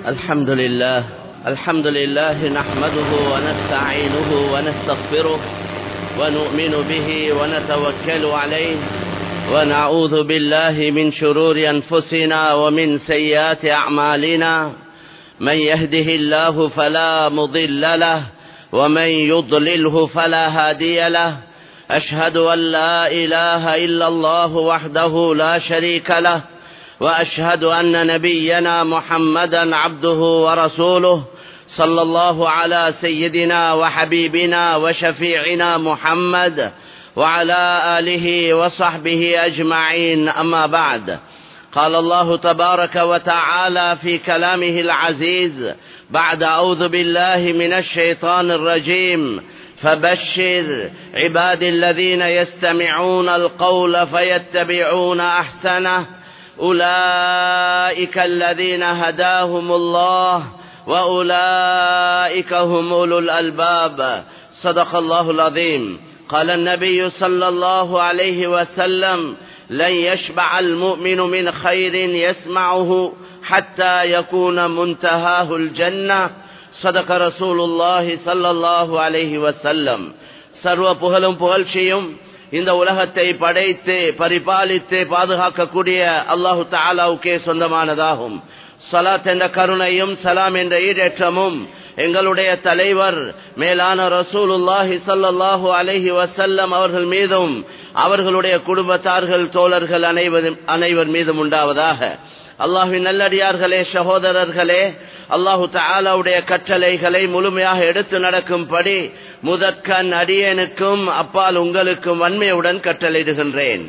الحمد لله الحمد لله نحمده ونستعينه ونستغفره ونؤمن به ونتوكل عليه ونعوذ بالله من شرور أنفسنا ومن سيئات أعمالنا من يهده الله فلا مضل له ومن يضلله فلا هادي له أشهد أن لا إله إلا الله وحده لا شريك له وأشهد أن نبينا محمدا عبده ورسوله صلى الله على سيدنا وحبيبنا وشفيعنا محمد وعلى آله وصحبه أجمعين أما بعد قال الله تبارك وتعالى في كلامه العزيز بعد أعوذ بالله من الشيطان الرجيم فبشر عباد الذين يستمعون القول فيتبعون أحسنه أولئك الذين هداهم الله وأولئك هم أولو الألباب صدق الله العظيم قال النبي صلى الله عليه وسلم لن يشبع المؤمن من خير يسمعه حتى يكون منتهاه الجنة صدق رسول الله صلى الله عليه وسلم சர்வ புகழும் புகழ்ச்சியும் இந்த உலகத்தை படைத்து பரிபாலித்து பாதுகாக்கக்கூடிய அல்லாஹு தாலாவுக்கே சொந்தமானதாகும் சலாத் என்ற கருணையும் சலாம் என்ற ஈடேற்றமும் எங்களுடைய தலைவர் மேலான ரசூலுல்லாஹி சல்லாஹூ அலஹி வசல்லம் அவர்கள் மீதும் அவர்களுடைய குடும்பத்தார்கள் தோழர்கள் அனைவரும் அனைவர் மீதும் உண்டாவதாக அல்லாஹின் நல்லடியார்களே சகோதரர்களே அல்லாஹு தாலாவுடைய கட்டளைகளை முழுமையாக எடுத்து நடக்கும்படி முதற்கண் அடியனுக்கும் அப்பால் உங்களுக்கும் வன்மையுடன் கட்டளையிடுகின்றேன்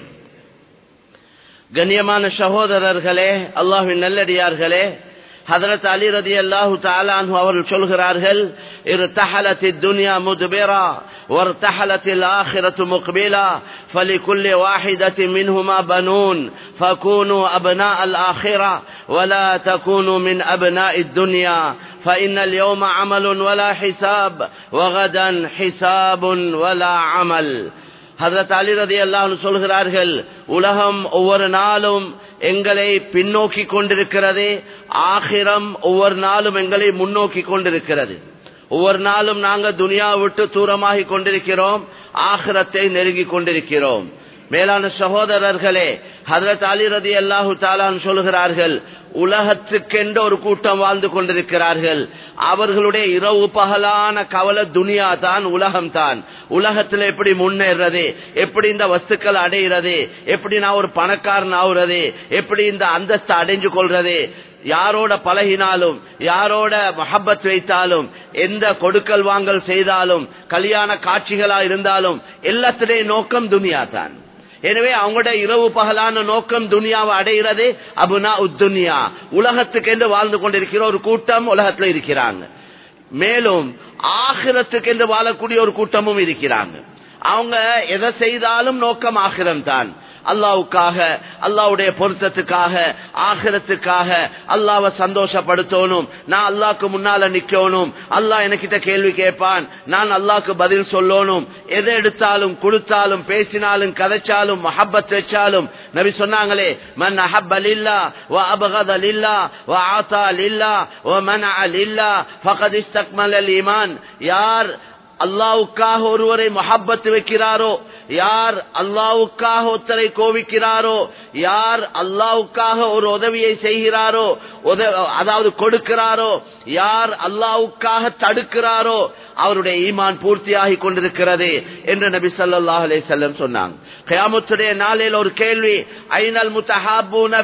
கண்ணியமான சகோதரர்களே அல்லாஹின் நல்லடியார்களே ஹதரத் அலி ரதி அல்லாஹு தாலானு அவர்கள் சொல்கிறார்கள் இரு தஹலத்தி துனியா முதுபெரா ஒரு தஹலத்தில் ஆஹிரத்து முக்பிலா فلكل واحدة منهما بنون فكونوا أبناء الآخرة ولا تكونوا من أبناء الدنيا فإن اليوم عمل ولا حساب وغدا حساب ولا عمل ஹதரத் அலி ரதி அல்லாஹ் சொல்கிறார்கள் உலகம் ஒவ்வொரு நாளும் எங்களை பின்னோக்கி கொண்டிருக்கிறது ஆகிரம் ஒவ்வொரு நாளும் எங்களை முன்னோக்கி கொண்டிருக்கிறது ஒவ்வொரு நாளும் நாங்கள் துனியா விட்டு தூரமாகி கொண்டிருக்கிறோம் ஆகிரத்தை நெருங்கி கொண்டிருக்கிறோம் மேலான சகோதரர்களே ஹதரத் அலி ரதி அல்லாஹு தாலான் சொல்கிறார்கள் உலகத்துக்கென்ற ஒரு கூட்டம் வாழ்ந்து கொண்டிருக்கிறார்கள் அவர்களுடைய இரவு பகலான கவலை துனியா தான் உலகம் தான் உலகத்தில் எப்படி முன்னேறது எப்படி இந்த வஸ்துக்கள் அடைகிறது எப்படி நான் ஒரு பணக்காரன் ஆகுறது எப்படி இந்த அந்தஸ்து அடைஞ்சு கொள்றது யாரோட பழகினாலும் யாரோட மஹப்பத் வைத்தாலும் எந்த கொடுக்கல் வாங்கல் செய்தாலும் கல்யாண காட்சிகளா இருந்தாலும் எல்லாத்துடைய நோக்கம் துனியா தான் எனவே அவங்களோட இரவு பகலான நோக்கம் துனியாவை அடைகிறது அபுனா உத்துனியா உலகத்துக்கு என்று வாழ்ந்து கொண்டிருக்கிற ஒரு கூட்டம் உலகத்துல இருக்கிறாங்க மேலும் ஆகிரத்துக்கு என்று வாழக்கூடிய ஒரு கூட்டமும் இருக்கிறாங்க அவங்க எதை செய்தாலும் நோக்கம் ஆகிரம் தான் அல்லாவுக்காக அல்லாவுடைய பொருத்தத்துக்காக ஆகிரத்துக்காக அல்லாவை சந்தோஷப்படுத்தணும் நான் அல்லாக்கு முன்னால நிக்கணும் அல்லாஹ் எனக்கிட்ட கேள்வி கேட்பான் நான் அல்லாக்கு பதில் சொல்லணும் எதை எடுத்தாலும் கொடுத்தாலும் பேசினாலும் கதைச்சாலும் மஹப்பத் வச்சாலும் நபி சொன்னாங்களே மன் அஹப் அலில்லா வ அபகத் அலில்லா வ ஆத்தா அலில்லா வ மன் அலில்லா ஃபகத் இஸ்தக்மல் அல் ஈமான் யார் அல்லாவுக்காக ஒருவரை மஹப்பத்து வைக்கிறாரோ யார் அல்லாவுக்காக ஒருத்தரை கோவிக்கிறாரோ யார் அல்லாவுக்காக ஒரு உதவியை செய்கிறாரோ அதாவது கொடுக்கிறாரோ யார் அல்லாவுக்காக தடுக்கிறாரோ அவருடைய ஈமான் பூர்த்தியாகி கொண்டிருக்கிறது என்று நபி சல்லாஹ் அலே செல்லம் சொன்னாங்க கயாமுத்துடைய நாளில் ஒரு கேள்வி ஐநல் முத்தஹாபூன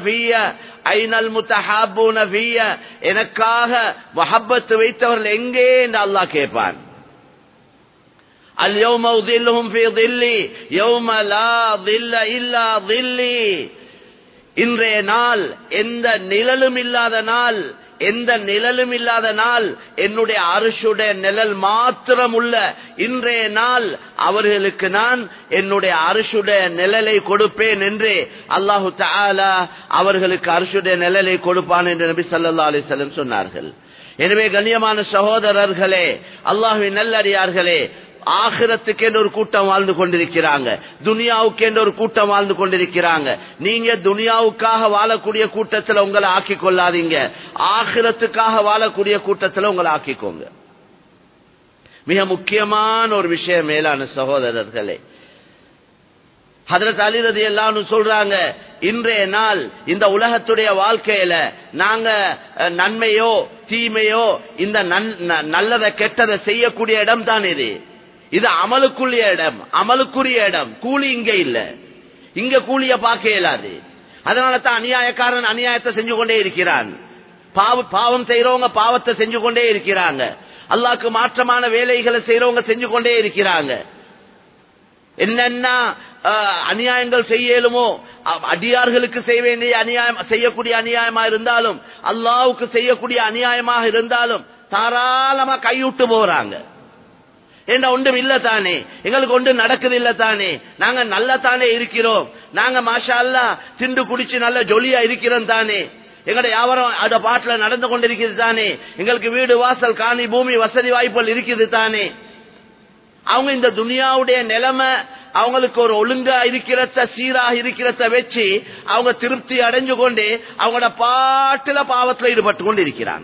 ஐநல் முத்தஹாபூன எனக்காக மஹப்பத்து வைத்தவர்கள் எங்கே என்று அல்லாஹ் கேட்பான் اليوم أظلهم في ظلي يوم لا ظل إلا ظلي இன்றைய நாள் எந்த நிழலும் இல்லாத நாள் எந்த நிழலும் இல்லாத நாள் என்னுடைய அரசுடைய நிழல் மாத்திரம் உள்ள இன்றைய நாள் அவர்களுக்கு நான் என்னுடைய அரசுடைய நிழலை கொடுப்பேன் என்று அல்லாஹு தாலா அவர்களுக்கு அரசுடைய நிழலை கொடுப்பான் என்று நபி சல்லா அலிசல்லம் சொன்னார்கள் எனவே கண்ணியமான சகோதரர்களே அல்லாஹுவின் நல்லடியார்களே ஆகிரத்துக்கு என்று ஒரு கூட்டம் வாழ்ந்து கொண்டிருக்கிறாங்க துனியாவுக்கு என்று ஒரு கூட்டம் வாழ்ந்து கொண்டிருக்கிறாங்க நீங்க துனியாவுக்காக வாழக்கூடிய கூட்டத்தில் உங்களை ஆக்கிக் கொள்ளாதீங்க ஆகிரத்துக்காக வாழக்கூடிய கூட்டத்தில் உங்களை ஆக்கிக்கோங்க மிக முக்கியமான ஒரு விஷயம் மேலான சகோதரர்களே ஹதரத் அலி ரதி எல்லாரும் சொல்றாங்க இன்றைய நாள் இந்த உலகத்துடைய வாழ்க்கையில நாங்க அஹ், நன்மையோ தீமையோ இந்த நன்- ந- நல்லதை கெட்டதை செய்யக்கூடிய இடம் தான் இது இது அமலுக்குரிய இடம் அமலுக்குரிய இடம் கூலி இங்க இல்ல இங்க கூலிய பார்க்க இயலாது அதனால தான் அநியாயக்காரன் அநியாயத்தை செஞ்சு கொண்டே இருக்கிறான் பாவ பாவம் செய்யறவங்க பாவத்தை செஞ்சு கொண்டே இருக்கிறாங்க அல்லாஹ்க்கு மாற்றமான வேலைகளை செய்யறவங்க செஞ்சு கொண்டே இருக்கிறாங்க என்னென்ன அஹ், அநியாயங்கள் செய்யலுமோ அ- அடியார்களுக்கு செய்ய வேண்டிய அநியாயம் செய்யக்கூடிய அநியாயமா இருந்தாலும் அல்லாவுக்கு செய்யக்கூடிய அநியாயமாக இருந்தாலும் தாராளமா கைவிட்டு போறாங்க ஏண்டா ஒன்றும் இல்ல தானே எங்களுக்கு ஒன்றும் நடக்குது இல்ல தானே நாங்க நல்ல தானே இருக்கிறோம் நாங்க மாஷா அல்லா திண்டு குடிச்சு நல்ல ஜொலியா இருக்கிறோம் தானே எங்கட வியாபாரம் அந்த பாட்டுல நடந்து கொண்டிருக்கிறது தானே எங்களுக்கு வீடு வாசல் காணி பூமி வசதி வாய்ப்புகள் இருக்குது தானே அவங்க இந்த துனியாவுடைய நிலைமை அவங்களுக்கு ஒரு ஒழுங்கா இருக்கிறத சீராக இருக்கிறத வச்சு அவங்க திருப்தி அடைஞ்சு கொண்டு அவங்களோட பாட்டுல பாவத்துல ஈடுபட்டு கொண்டு இருக்கிறாங்க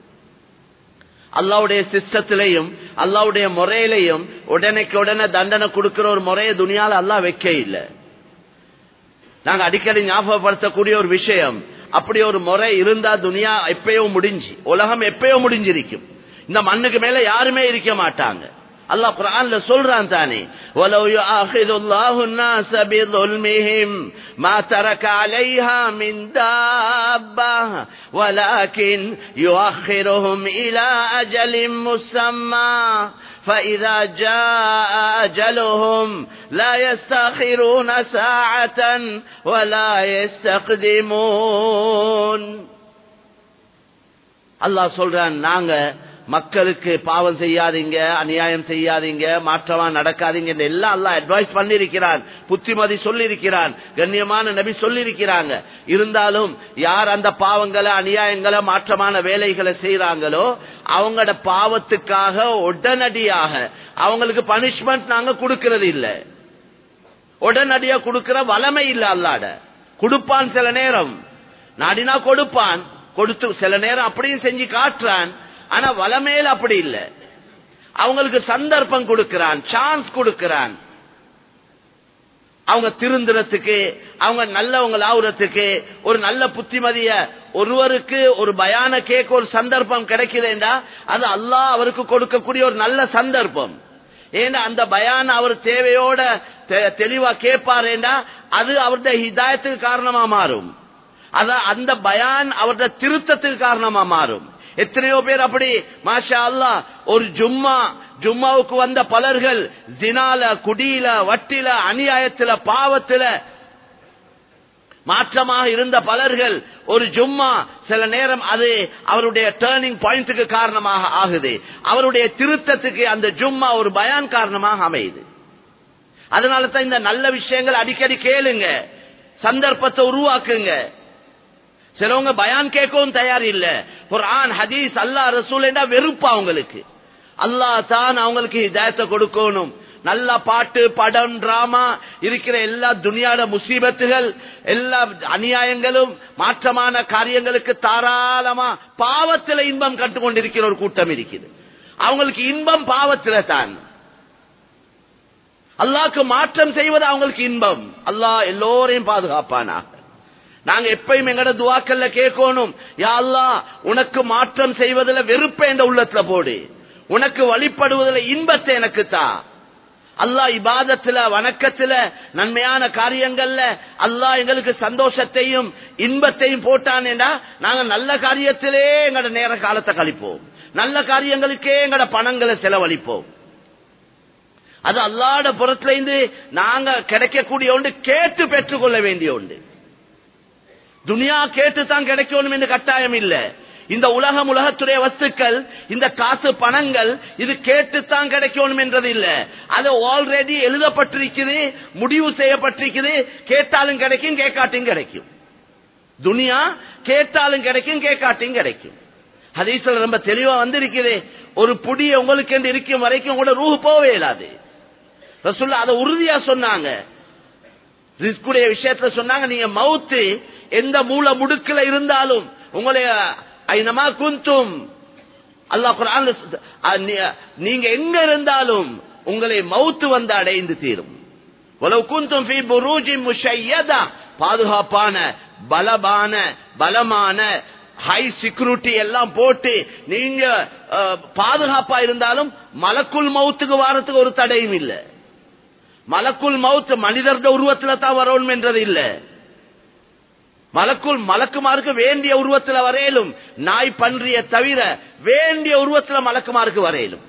அல்லாவுடைய சிஸ்டத்திலையும் அல்லாவுடைய முறையிலையும் உடனேக்கு உடனே தண்டனை கொடுக்கிற ஒரு முறையை துணியால அல்லாஹ் வைக்க இல்லை நாங்க அடிக்கடி ஞாபகப்படுத்தக்கூடிய ஒரு விஷயம் அப்படி ஒரு முறை இருந்தா துனியா எப்பயோ முடிஞ்சு உலகம் எப்பயோ முடிஞ்சிருக்கும் இந்த மண்ணுக்கு மேல யாருமே இருக்க மாட்டாங்க அல்லாஹ் குர்ஆன்ல சொல்றான் தானே وَلَوْ يُؤَاخِذُ اللَّهُ النَّاسَ بِظُلْمِهِمْ مَا تَرَكَ عَلَيْهَا مِنْ دَابَّةٍ وَلَكِنْ يُؤَخِّرُهُمْ إِلَى أَجَلٍ مُّسَمًّى فإذا جاء أجلهم لا يستأخرون ساعة ولا يستقدمون அல்லாஹ் சொல்றான் நாங்க மக்களுக்கு பாவம் செய்யாதீங்க அநியாயம் செய்யாதீங்க மாற்றமா நடக்காதீங்க எல்லாம் அல்லாஹ் அட்வைஸ் பண்ணிருக்கிறான் புத்திமதி சொல்லியிருக்கிறான் கண்ணியமான நபி சொல்லியிருக்கிறாங்க இருந்தாலும் யார் அந்த பாவங்களை அநியாயங்களை மாற்றமான வேலைகளை செய்யறாங்களோ அவங்களோட பாவத்துக்காக உடனடியாக அவங்களுக்கு பனிஷ்மெண்ட் நாங்க கொடுக்கறது இல்ல உடனடியா கொடுக்கிற வளமை இல்ல அல்லாட கொடுப்பான் சில நேரம் நாடினா கொடுப்பான் கொடுத்து சில நேரம் அப்படியும் செஞ்சு காட்டுறான் ஆனா வளமேல அப்படி இல்ல அவங்களுக்கு சந்தர்ப்பம் கொடுக்கிறான் சான்ஸ் கொடுக்கிறான் அவங்க திருந்துறதுக்கு அவங்க நல்லவங்க ஆகுறதுக்கு ஒரு நல்ல புத்திமதிய ஒருவருக்கு ஒரு பயான கேட்க ஒரு சந்தர்ப்பம் கிடைக்குதுண்டா அது அல்லாஹ் அவருக்கு கொடுக்கக்கூடிய ஒரு நல்ல சந்தர்ப்பம் ஏன்னா அந்த பயான அவர் தேவையோட தெ- தெளிவா கேட்பாரேண்டா அது அவருடைய ஹிதாயத்துக்கு காரணமா மாறும் அத அந்த பயான் அவருடைய திருத்தத்துக்கு காரணமா மாறும் எத்தனையோ பேர் அப்படி மாஷா அல்லாஹ் ஒரு ஜும்மா ஜும்மாவுக்கு வந்த பலர்கள் ஜினால குடியில வட்டில அநியாயத்தில பாவத்தில மாற்றமாக இருந்த பலர்கள் ஒரு ஜும்மா சில நேரம் அது அவருடைய டேர்னிங் பாயிண்ட்டுக்கு காரணமாக ஆகுது அவருடைய திருத்தத்துக்கு அந்த ஜும்மா ஒரு பயான் காரணமாக அமையுது அதனால தான் இந்த நல்ல விஷயங்கள் அடிக்கடி கேளுங்க சந்தர்ப்பத்தை உருவாக்குங்க சிலவங்க பயான் கேட்கவும் தயார் இல்ல குர்ஆன் ஹதீஸ் அல்லாஹ் ரசூல் என்றா வெறுப்பு அவங்களுக்கு அல்லாஹ் தான் அவங்களுக்கு ஹிதாயத்தை கொடுக்கணும் நல்ல பாட்டு படம் டிராமா இருக்கிற எல்லா துனியாட முசீபத்துகள் எல்லா அநியாயங்களும் மாற்றமான காரியங்களுக்கு தாராளமா பாவத்தில் இன்பம் கட்டுக்கொண்டிருக்கிற ஒரு கூட்டம் இருக்குது அவங்களுக்கு இன்பம் பாவத்தில தான் அல்லாஹ்க்கு மாற்றம் செய்வது அவங்களுக்கு இன்பம் அல்லாஹ் எல்லோரையும் பாதுகாப்பானா நாங்க எப்பயும் எங்கட துவாக்கல்ல கேட்கணும் யா அல்லாஹ் உனக்கு மாற்றம் செய்வதில் வெறுப்பை என்ற உள்ளத்துல போடு உனக்கு வழிபடுவதில் இன்பத்தை எனக்கு தா அல்லாஹ் இபாதத்துல வணக்கத்துல நன்மையான காரியங்கள்ல அல்லாஹ் எங்களுக்கு சந்தோஷத்தையும் இன்பத்தையும் போட்டானேடா நாங்க நல்ல காரியத்திலே எங்கட நேர காலத்தை கழிப்போம் நல்ல காரியங்களுக்கே எங்கட பணங்களை செலவழிப்போம் அது அல்லாட புறத்துல இருந்து நாங்க கிடைக்கக்கூடிய ஒன்று கேட்டு பெற்றுக்கொள்ள வேண்டிய ஒன்று துனியா கேட்டு தான் கிடைக்கணும் என்று கட்டாயம் இல்ல இந்த உலகம் உலகத்துடைய வஸ்துக்கள் இந்த காசு பணங்கள் இது கேட்டுத்தான் கிடைக்கணும் என்றது இல்ல அது ஆல்ரெடி எழுதப்பட்டிருக்குது முடிவு செய்யப்பட்டிருக்குது கேட்டாலும் கிடைக்கும் கேட்காட்டியும் கிடைக்கும் துனியா கேட்டாலும் கிடைக்கும் கேட்காட்டியும் கிடைக்கும் ஹதீஸ்ல ரொம்ப தெளிவா வந்திருக்குது ஒரு புடி உங்களுக்கு என்று இருக்கும் வரைக்கும் உங்களோட ரூஹ் போவே இயலாது ரசூல்லா அதை உறுதியா சொன்னாங்க ரிஸ்குடைய விஷயத்துல சொன்னாங்க நீங்க மவுத்து எந்த மூல முடுக்குல இருந்தாலும் உங்களை ஐனமா குந்தும் அல்லாஹ் குர்ஆன்ல சொ- அஹ் நீ- நீங்க எங்க இருந்தாலும் உங்களை மவுத்து வந்து அடைந்து தீரும் உலவு குந்தும் ஃபீ புரூஜி முஷையதா பாதுகாப்பான பலமான பலமான ஹை செக்யூரிட்டி எல்லாம் போட்டு நீங்க அஹ், பாதுகாப்பா இருந்தாலும் மலக்குள் மவுத்துக்கு வாரத்துக்கு ஒரு தடையும் இல்லை மலக்குள் மவுத் மனிதர்ட உருவத்துல தான் வரணும் என்றது இல்ல மலக்குள் மலக்குமாருக்கு வேண்டிய உருவத்துல வரையிலும் நாய் பன்றிய தவிர வேண்டிய உருவத்துல மலக்குமாருக்கு வரையிலும்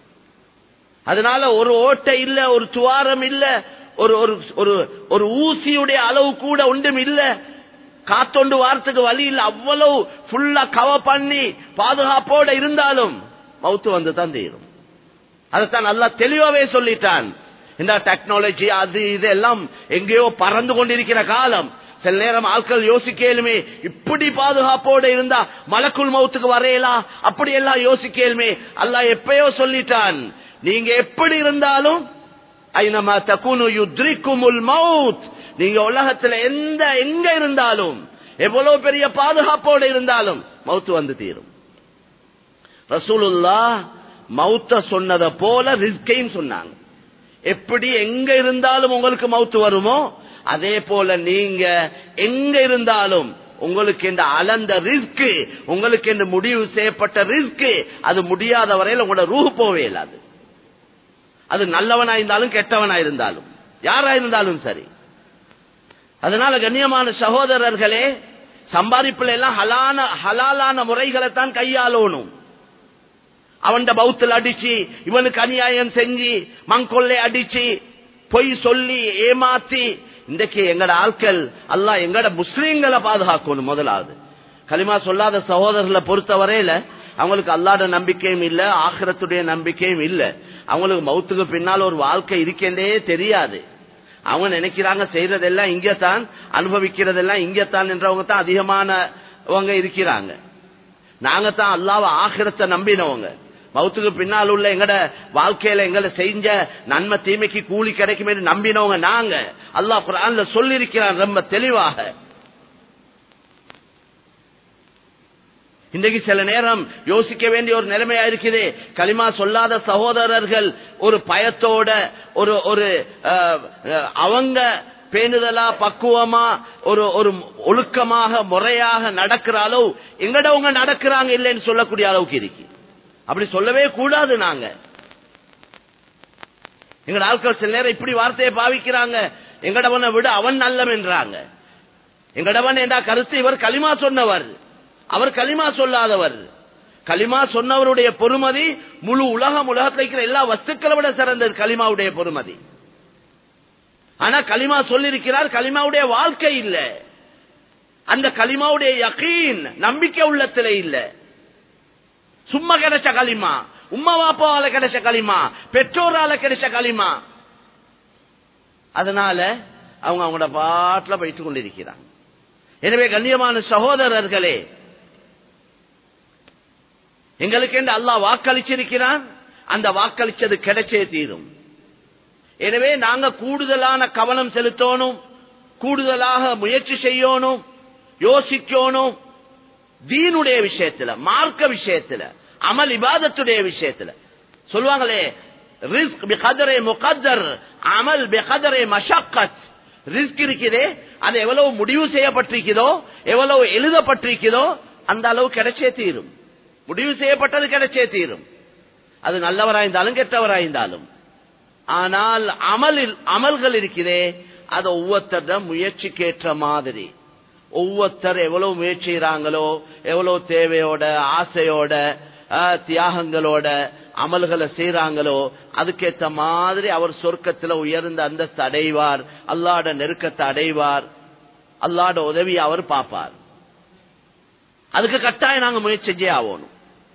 அதனால ஒரு ஓட்டை இல்ல ஒரு துவாரம் இல்ல ஒரு ஒரு ஒரு ஒரு ஊசியுடைய அளவு கூட ஒன்றும் இல்ல காத்தொண்டு வாரத்துக்கு வழி இல்ல அவ்வளவு ஃபுல்லா கவ பண்ணி பாதுகாப்போட இருந்தாலும் மவுத்து வந்து தான் தீரும் அதைத்தான் நல்லா தெளிவாவே சொல்லிட்டான் இந்த டெக்னாலஜி அது இது எல்லாம் எங்கேயோ பறந்து கொண்டிருக்கிற காலம் சில நேரம் ஆட்கள் யோசிக்கலுமே இப்படி பாதுகாப்போட இருந்தா மலக்குள் மவுத்துக்கு வரையலாம் அப்படி எல்லாம் யோசிக்கலுமே அல்லாஹ் எப்பயோ சொல்லிட்டான் நீங்க எப்படி இருந்தாலும் ஐனமா தகுனு யுத்ரிக்குமுல் மவுத் நீங்க உலகத்துல எந்த எங்க இருந்தாலும் எவ்வளவு பெரிய பாதுகாப்போட இருந்தாலும் மவுத்து வந்து தீரும் ரசூலுல்லா மௌத்த சொன்னதை போல ரிஸ்கையும் சொன்னாங்க எப்படி எங்க இருந்தாலும் உங்களுக்கு மவுத்து வருமோ அதே போல நீங்க எங்க இருந்தாலும் உங்களுக்கு இந்த அளந்த ரிஸ்க் உங்களுக்கு இந்த முடிவு செய்யப்பட்ட ரிஸ்க் அது முடியாத வரையில் உங்களோட ரூஹ் போவே இல்லாது அது நல்லவனா இருந்தாலும் கெட்டவனா இருந்தாலும் யாரா இருந்தாலும் சரி அதனால கண்ணியமான சகோதரர்களே சம்பாதிப்புல எல்லாம் ஹலான ஹலாலான முறைகளை தான் கையாளணும் அவன் பௌத்தில் அடிச்சு இவனுக்கு அநியாயம் செஞ்சு மங்கொள்ளை அடிச்சு பொய் சொல்லி ஏமாத்தி இன்றைக்கு எங்கட ஆட்கள் அல்லாஹ் எங்கட முஸ்லீம்களை பாதுகாக்கணும் முதலாவது களிமா சொல்லாத சகோதரர்களை பொறுத்த வரையில அவங்களுக்கு அல்லாட நம்பிக்கையும் இல்ல ஆக்கிரத்துடைய நம்பிக்கையும் இல்ல அவங்களுக்கு மௌத்துக்கு பின்னால் ஒரு வாழ்க்கை இருக்கேண்டே தெரியாது அவங்க நினைக்கிறாங்க செய்யறதெல்லாம் இங்கத்தான் அனுபவிக்கிறதெல்லாம் இங்கத்தான் என்றவங்க தான் அதிகமானவங்க இருக்கிறாங்க நாங்க தான் அல்லாவ ஆகிரத்தை நம்பினவங்க மௌத்துக்கு பின்னால் உள்ள எங்கட வாழ்க்கையில எங்களை செஞ்ச நன்மை தீமைக்கு கூலி கிடைக்கும் என்று நம்பினவங்க நாங்க அல்லாஹ் குரான்ல சொல்லியிருக்கிறான் ரொம்ப தெளிவாக இன்றைக்கு சில நேரம் யோசிக்க வேண்டிய ஒரு நிலைமையா இருக்குது களிமா சொல்லாத சகோதரர்கள் ஒரு பயத்தோட ஒரு ஒரு அஹ், அஹ், அவங்க பேணுதலா பக்குவமா ஒரு ஒரு ஒழுக்கமாக முறையாக நடக்கிற அளவு எங்கடவங்க நடக்கிறாங்க இல்லைன்னு சொல்லக்கூடிய அளவுக்கு இருக்கு அப்படி சொல்லவே கூடாது நாங்க எங்கட ஆட்கள் சில நேரம் இப்படி வார்த்தையை பாவிக்கிறாங்க எங்கடவனை விட அவன் நல்லவன் என்றாங்க எங்கடவன் என்றா கருத்து இவர் களிமா சொன்னவர் அவர் களிமா சொல்லாதவர் களிமா சொன்னவருடைய பொறுமதி முழு உலகம் உலகத்தில் இருக்கிற எல்லா வஸ்துக்களை விட சிறந்தது களிமாவுடைய பொறுமதி ஆனா களிமா சொல்லியிருக்கிறார் களிமாவுடைய வாழ்க்கை இல்ல அந்த களிமாவுடைய யகீன் நம்பிக்கை உள்ளத்திலே இல்ல சும்மா கிடைச்ச களிமா உம்மா வாப்பாவால கிடைச்ச களிமா பெற்றோரால கிடைச்ச களிமா அதனால அவங்க அவங்களோட பாட்டுல போயிட்டு கொண்டிருக்கிறாங்க எனவே கண்ணியமான சகோதரர்களே எங்களுக்கு என்று அல்லாஹ் வாக்களிச்சிருக்கிறான் அந்த வாக்களிச்சது கிடைச்சே தீரும் எனவே நாங்க கூடுதலான கவனம் செலுத்தணும் கூடுதலாக முயற்சி செய்யணும் யோசிக்கணும் தீனுடைய விஷயத்துல மார்க்க விஷயத்துல அமல் இபாதத்துடைய விஷயத்துல சொல்லுவாங்களே ரிஸ்க் பிகதரே முகத்தர் அமல் பிகதரே மஷக்கத் ரிஸ்க் இருக்குதே அது எவ்வளவு முடிவு செய்யப்பட்டிருக்குதோ எவ்வளவு எழுதப்பட்டிருக்குதோ அந்த அளவு கிடைச்சே தீரும் முடிவு செய்யப்பட்டது கிடைச்சே தீரும் அது நல்லவராயிருந்தாலும் கெட்டவராயிருந்தாலும் ஆனால் அமலில் அமல்கள் இருக்குதே அது ஒவ்வொருத்தர முயற்சிக்கேற்ற மாதிரி ஒவ்வொருத்தர் எவ்வளவு முயற்சிறாங்களோ எவ்வளவு தேவையோட ஆசையோட ஆஹ், தியாகங்களோட அமல்களை செய்யறாங்களோ அதுக்கேத்த மாதிரி அவர் சொர்க்கத்துல உயர்ந்த அந்தஸ்து அடைவார் அல்லாட நெருக்கத்தை அடைவார் அல்லாட உதவி அவர் பார்ப்பார் அதுக்கு கட்டாயம் நாங்க முயற்சி செஞ்சே ஆகணும்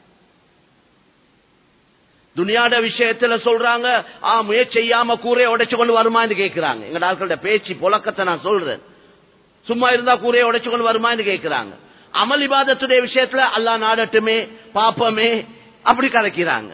துனியாட விஷயத்துல சொல்றாங்க ஆ முயற்சி செய்யாம கூரையை உடைச்சு கொண்டு வருமான்னு கேட்கிறாங்க எங்க ஆட்களோட பேச்சு புழக்கத்தை நான் சொல்றேன் சும்மா இருந்தா கூரையை உடைச்சு கொண்டு வருமான்னு கேட்கிறாங்க அமல் இபாதத்துடைய விஷயத்துல அல்லாஹ் நாடட்டுமே பாப்பமே அப்படி கலக்கிறாங்க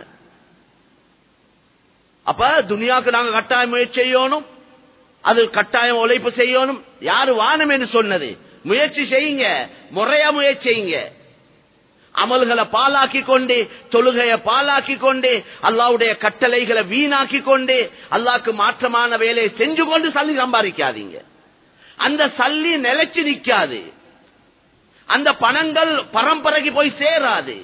அப்ப துனியாவுக்கு நாங்க கட்டாயம் முயற்சி செய்யணும் அது கட்டாயம் உழைப்பு செய்யணும் யாரு வானம் என்று சொன்னது முயற்சி செய்யுங்க முறையா முயற்சி செய்யுங்க அமல்களை பாலாக்கி கொண்டு தொழுகையை பாலாக்கி கொண்டு அல்லாவுடைய கட்டளைகளை வீணாக்கி கொண்டு அல்லாக்கு மாற்றமான வேலையை செஞ்சு கொண்டு சல்லி சம்பாதிக்காதீங்க அந்த சல்லி நிலைச்சு நிக்காது அந்த பணங்கள் பரம்பரைக்கு போய் சேராது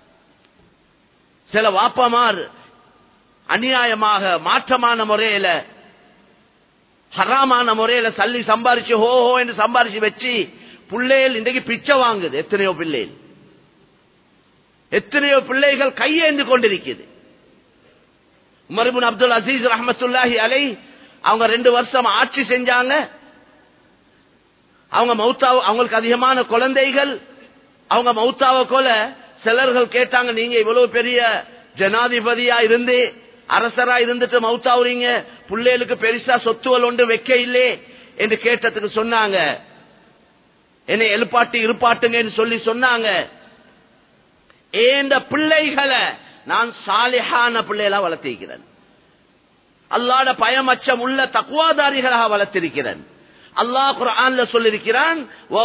சில வாப்பமார் அநியாயமாக மாற்றமான முறையில ஹராமான முறையில சல்லி சம்பாரிச்சு ஹோ ஹோ என்று சம்பாரிச்சு வச்சு பிள்ளைகள் இன்றைக்கு பிச்சை வாங்குது எத்தனையோ பிள்ளைகள் எத்தனையோ பிள்ளைகள் கையேந்து கொண்டிருக்குது உமர்பின் அப்துல் அசீஸ் ரஹமத்துல்லாஹி அலை அவங்க ரெண்டு வருஷம் ஆட்சி செஞ்சாங்க அவங்க மௌத்தாவ அவங்களுக்கு அதிகமான குழந்தைகள் அவங்க மௌத்தாவ கொல சிலர்கள் கேட்டாங்க நீங்க இவ்வளவு பெரிய ஜனாதிபதியா இருந்து அரசரா இருந்துட்டு மௌத்தாவுறீங்க பிள்ளைகளுக்கு பெருசா சொத்துவல் ஒன்று வைக்க இல்லே என்று கேட்டதுக்கு சொன்னாங்க என்னை எழுப்பாட்டு இருப்பாட்டுங்கன்னு சொல்லி சொன்னாங்க ஏந்த பிள்ளைகளை நான் சாலிஹான பிள்ளைகளா வளர்த்திருக்கிறேன் அல்லாட பயமச்சம் உள்ள தக்குவாதாரிகளாக வளர்த்திருக்கிறேன் அல்லாஹ் குரான்ல சொல்லிருக்கிறான்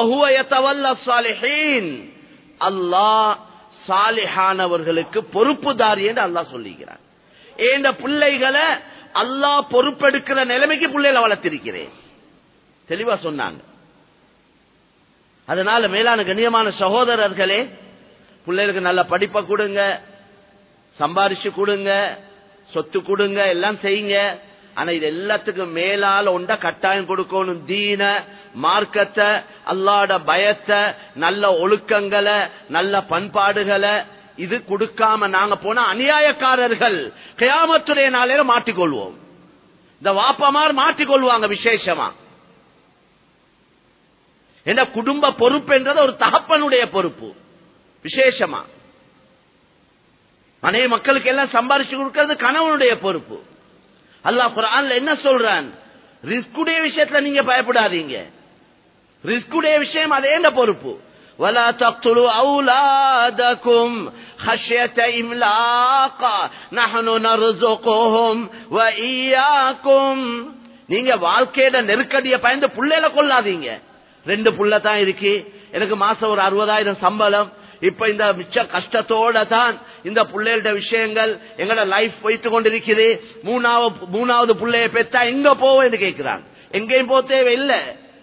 அல்லாஹ் சாலிஹானவர்களுக்கு பொறுப்புதாரி என்று அல்லாஹ் சொல்லிக்கிறான் ஏண்ட பிள்ளைகளை அல்லாஹ் பொறுப்பெடுக்கிற நிலைமைக்கு பிள்ளைகளை வளர்த்திருக்கிறேன் தெளிவா சொன்னாங்க அதனால மேலான கண்ணியமான சகோதரர்களே பிள்ளைகளுக்கு நல்ல படிப்பை கொடுங்க சம்பாரிச்சு கொடுங்க சொத்து கொடுங்க எல்லாம் செய்யுங்க ஆனா இது எல்லாத்துக்கும் மேலால உண்ட கட்டாயம் கொடுக்கணும் தீன மார்க்கத்தை அல்லாட பயத்தை நல்ல ஒழுக்கங்களை நல்ல பண்பாடுகளை இது கொடுக்காம நாங்க போனா அநியாயக்காரர்கள் கியாமத்துடைய நாளையில மாட்டிக்கொள்வோம் இந்த வாப்பமார் மாட்டிக்கொள்வாங்க விசேஷமா என்ன குடும்ப பொறுப்பு என்றது ஒரு தகப்பனுடைய பொறுப்பு விசேஷமா மனைவி மக்களுக்கு எல்லாம் சம்பாரிச்சு கொடுக்கிறது கணவனுடைய பொறுப்பு அல்லாஹ் குரான்ல என்ன சொல்றான் ரிஸ்குடைய விஷயத்துல நீங்க பயப்படாதீங்க ரிஸ்குடைய விஷயம் அதே பொறுப்பு ولا تقتلوا أولادكم خشية إملاق نحن نرزقهم وإياكم நீங்க வாழ்க்கையில நெருக்கடிய பயந்து புள்ளையில கொள்ளாதீங்க ரெண்டு புள்ள தான் இருக்கு எனக்கு மாசம் ஒரு அறுபதாயிரம் சம்பளம் இப்ப இந்த மிச்ச கஷ்டத்தோட தான் இந்த பிள்ளைகளோட விஷயங்கள் எங்கட லைஃப் போயிட்டு கொண்டிருக்குது மூணாவது மூணாவது பிள்ளைய பெத்தா எங்க போவேன்னு கேட்கிறாங்க எங்கேயும் போ தேவையில்லை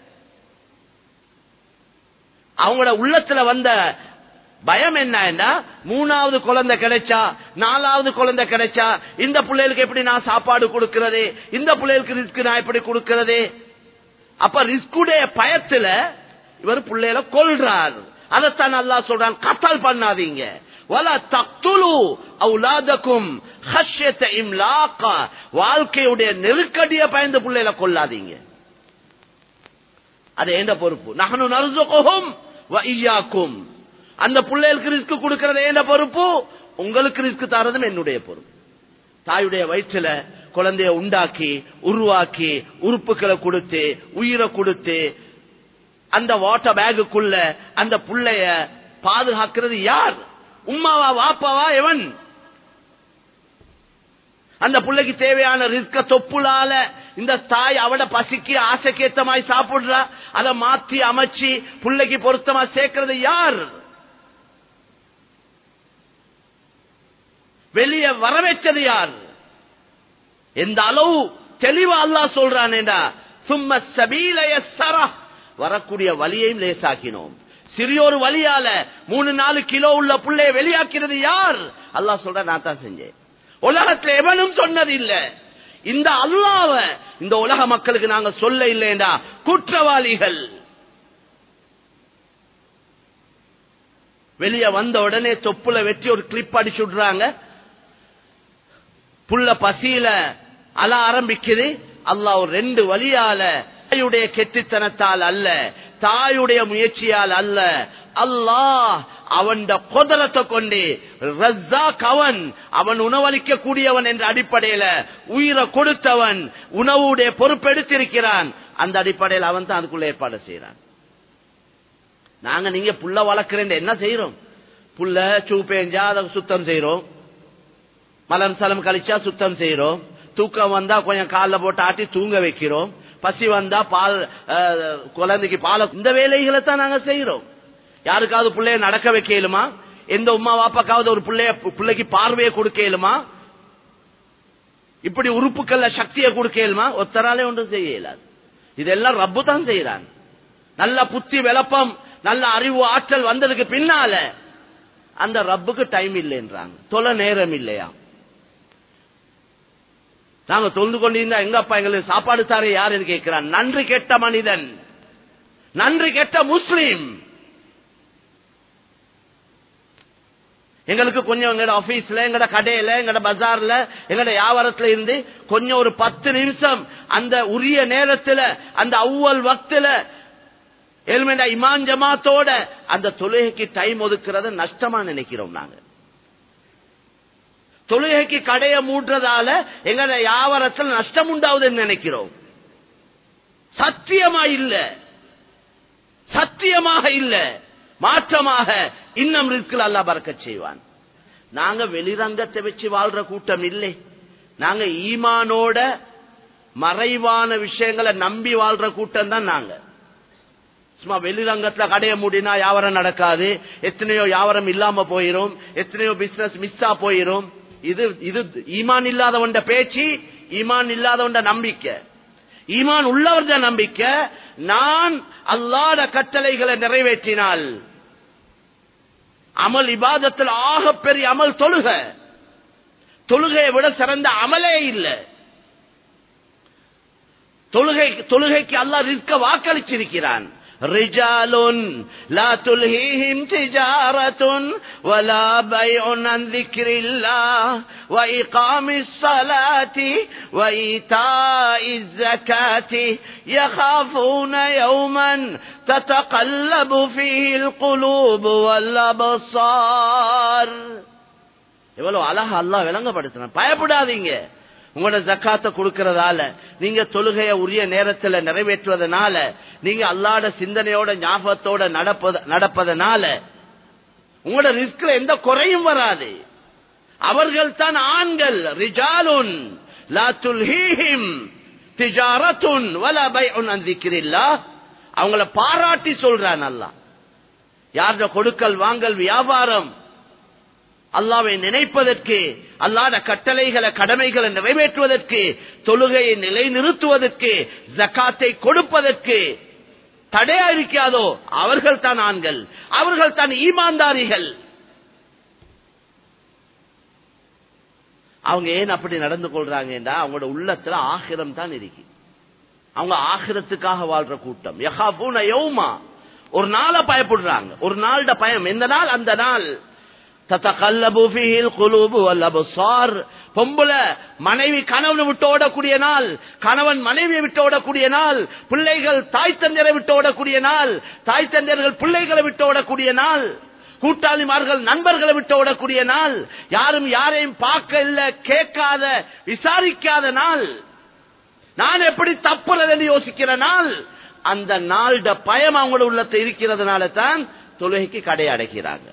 அவங்களோட உள்ளத்துல வந்த பயம் என்ன மூணாவது குழந்தை கிடைச்சா நாலாவது குழந்தை கிடைச்சா இந்த பிள்ளைகளுக்கு எப்படி நான் சாப்பாடு கொடுக்கிறது இந்த பிள்ளைகளுக்கு ரிஸ்க் நான் எப்படி கொடுக்கிறது அப்ப ரிஸ்குடைய பயத்துல இவர் பிள்ளைகளை கொள்றார் அதைத்தான் அல்லா சொல்றான் கத்தல் பண்ணாதீங்க வாழ்க்கையுடைய நெருக்கடிய பயந்து பிள்ளைகளை கொள்ளாதீங்க அது எந்த பொறுப்பு நகனு நருசுகும் ஐயாக்கும் அந்த பிள்ளைகளுக்கு ரிஸ்க் கொடுக்கறது என்ன பொறுப்பு உங்களுக்கு ரிஸ்க் தரதும் என்னுடைய பொறுப்பு தாயுடைய வயிற்றுல குழந்தைய உண்டாக்கி உருவாக்கி உறுப்புகளை கொடுத்து உயிரை கொடுத்து அந்த வாட்டர் பேகுக்குள்ள அந்த புள்ளைய பாதுகாக்கிறது யார் உமாவா வாப்பாவா எவன் அந்த பிள்ளைக்கு தேவையான ரிஸ்க தொப்புளால இந்த தாய் அவட பசிக்கு ஆசைக்கேத்தமாய் சாப்பிடுறா அதை மாத்தி அமைச்சு பிள்ளைக்கு பொருத்தமா சேர்க்கிறது யார் வெளியே வர வச்சது யார் எந்த அளவு தெளிவா அல்லா சொல்றானேடா சும்ம சபீலய சரா வரக்கூடிய வழியையும் லேசாக்கினோம் சிறியோரு வழியால மூணு நாலு கிலோ உள்ள புள்ளைய வெளியாக்கிறது யார் அல்லாஹ் சொல்ற நான் தான் செஞ்சேன் உலகத்துல எவனும் சொன்னது இல்ல இந்த அல்லாவ இந்த உலக மக்களுக்கு நாங்க சொல்ல இல்லைண்டா குற்றவாளிகள் வெளியே வந்த உடனே தொப்புல வெட்டி ஒரு கிளிப் அடிச்சு விடுறாங்க புள்ள பசியில அல ஆரம்பிக்குது அல்லாஹ் ஒரு ரெண்டு வழியால தாயுடைய கெட்டித்தனத்தால் அல்ல தாயுடைய முயற்சியால் அல்ல அல்லாஹ் அவன் கொதரத்தை கொண்டு அவன் அவன் உணவளிக்க கூடியவன் என்ற அடிப்படையில உயிரை கொடுத்தவன் உணவுடைய பொறுப்பெடுத்திருக்கிறான் அந்த அடிப்படையில் அவன் தான் அதுக்குள்ள ஏற்பாடு செய்யறான் நாங்க நீங்க புள்ள வளர்க்கிறேன் என்ன செய்யறோம் புள்ள சூ பேஞ்சா அதை சுத்தம் செய்யறோம் மலம் சலம் கழிச்சா சுத்தம் செய்யறோம் தூக்கம் வந்தா கொஞ்சம் காலில் போட்டு ஆட்டி தூங்க வைக்கிறோம் பசி வந்தா பால் அஹ், குழந்தைக்கு பாலை இந்த வேலைகளை தான் நாங்க செய்யறோம் யாருக்காவது பிள்ளைய நடக்க வைக்கலுமா எந்த உமா வாப்பாக்காவது ஒரு பிள்ளைய பிள்ளைக்கு பார்வையை கொடுக்கலுமா இப்படி உறுப்புக்கள்ல சக்தியை கொடுக்கலுமா ஒத்தராலே ஒன்றும் செய்ய இயலாது இதெல்லாம் ரப்பு தான் செய்யறாங்க நல்ல புத்தி விளப்பம் நல்ல அறிவு ஆற்றல் வந்ததுக்கு பின்னால அந்த ரப்புக்கு டைம் இல்லைன்றாங்க தொலை நேரம் இல்லையா நாங்க தொழுது கொண்டிருந்தா எங்க அப்பா எங்களுக்கு சாப்பாடு தாரே யாருன்னு கேட்கிறான் நன்றி கெட்ட மனிதன் நன்றி கெட்ட முஸ்லீம் எங்களுக்கு கொஞ்சம் எங்கட ஆபீஸ்ல எங்கட கடையில எங்கட பஜார்ல எங்கட வியாபாரத்துல இருந்து கொஞ்சம் ஒரு பத்து நிமிஷம் அந்த உரிய நேரத்துல அந்த அவ்வல் வக்துல எல்மெண்டா இமான் ஜமாத்தோட அந்த தொழுகைக்கு டைம் ஒதுக்குறத நஷ்டமா நினைக்கிறோம் நாங்க தொழுகைக்கு கடையை மூடுறதால எங்கட வியாபாரத்தில் நஷ்டம் உண்டாவதுன்னு நினைக்கிறோம் சத்தியமா இல்ல சத்தியமாக இல்ல மாற்றமாக இன்னும் ரிஸ்கில் அல்லா பறக்க செய்வான் நாங்க வெளிரங்கத்தை வச்சு வாழ்ற கூட்டம் இல்லை நாங்க ஈமானோட மறைவான விஷயங்களை நம்பி வாழ்ற கூட்டம் தான் நாங்க சும்மா வெளிரங்கத்துல கடையை மூடினா வியாபாரம் நடக்காது எத்தனையோ வியாபாரம் இல்லாம போயிரும் எத்தனையோ பிசினஸ் மிஸ்ஸா போயிரும் இது இது ஈமான் இல்லாதவண்ட பேச்சு ஈமான் இல்லாதவண்ட நம்பிக்கை ஈமான் உள்ளவர்த நம்பிக்கை நான் அல்லாத கட்டளைகளை நிறைவேற்றினால் அமல் இபாதத்தில் ஆக பெரிய அமல் தொழுக தொழுகையை விட சிறந்த அமலே இல்லை தொழுகை தொழுகைக்கு அல்லாஹ் ரிஸ்க வாக்களிச்சிருக்கிறான் رجال لا تلهيهم تجارة ولا بيع عن ذكر الله وإقام الصلاة وإيتاء الزكاة يخافون يوما تتقلب فيه القلوب والأبصار எவ்வளவு அழகா அல்லாஹ் விளங்கப்படுத்தின பயப்படாதீங்க உங்களோட ஜக்காத்தை கொடுக்கறதால நீங்க தொழுகைய உரிய நேரத்துல நிறைவேற்றுவதனால நீங்க அல்லாட சிந்தனையோட ஞாபகத்தோட நடப்பத நடப்பதனால உங்களோட ரிஸ்க்ல எந்த குறையும் வராது அவர்கள் தான் ஆண்கள் ரிஜாலுன் லா துல்ஹீஹிம் திஜாரத்துன் வலா பைஉன் அன் திக்ரில்லாஹ் அவங்கள பாராட்டி சொல்றான் அல்லாஹ் யார்ட கொடுக்கல் வாங்கல் வியாபாரம் அல்லாவை நினைப்பதற்கு அல்லாத கட்டளைகளை கடமைகளை நிறைவேற்றுவதற்கு தொழுகையை நிலைநிறுத்துவதற்கு ஜக்காத்தை கொடுப்பதற்கு தடையா இருக்காதோ அவர்கள் தான் ஆண்கள் அவர்கள் தான் ஈமான்தாரிகள் அவங்க ஏன் அப்படி நடந்து கொள்றாங்கன்னா அவங்களோட உள்ளத்துல ஆகிரம் தான் இருக்கு அவங்க ஆகிரத்துக்காக வாழ்ற கூட்டம் யஹாபூன யௌமா ஒரு நாளை பயப்படுறாங்க ஒரு நாளோட பயம் எந்த நாள் அந்த நாள் தத்தகல்லபு ஃபீஹில் குலூபு வல் அப்சார் பொம்புல மனைவி கணவனை விட்டு ஓடக்கூடிய நாள் கணவன் மனைவியை விட்டு ஓடக்கூடிய நாள் பிள்ளைகள் தாய் தந்தையரை விட்டு ஓடக்கூடிய நாள் தாய் தந்தையர்கள் பிள்ளைகளை விட்டு ஓடக்கூடிய நாள் கூட்டாளிமார்கள் நண்பர்களை விட்டு ஓடக்கூடிய நாள் யாரும் யாரையும் பார்க்க இல்ல கேட்காத விசாரிக்காத நாள் நான் எப்படி தப்புறது என்று யோசிக்கிற நாள் அந்த நாள்ட பயம் அவங்களோட உள்ளத்தை இருக்கிறதுனால தான் தொழுகைக்கு கடை அடைக்கிறாங்க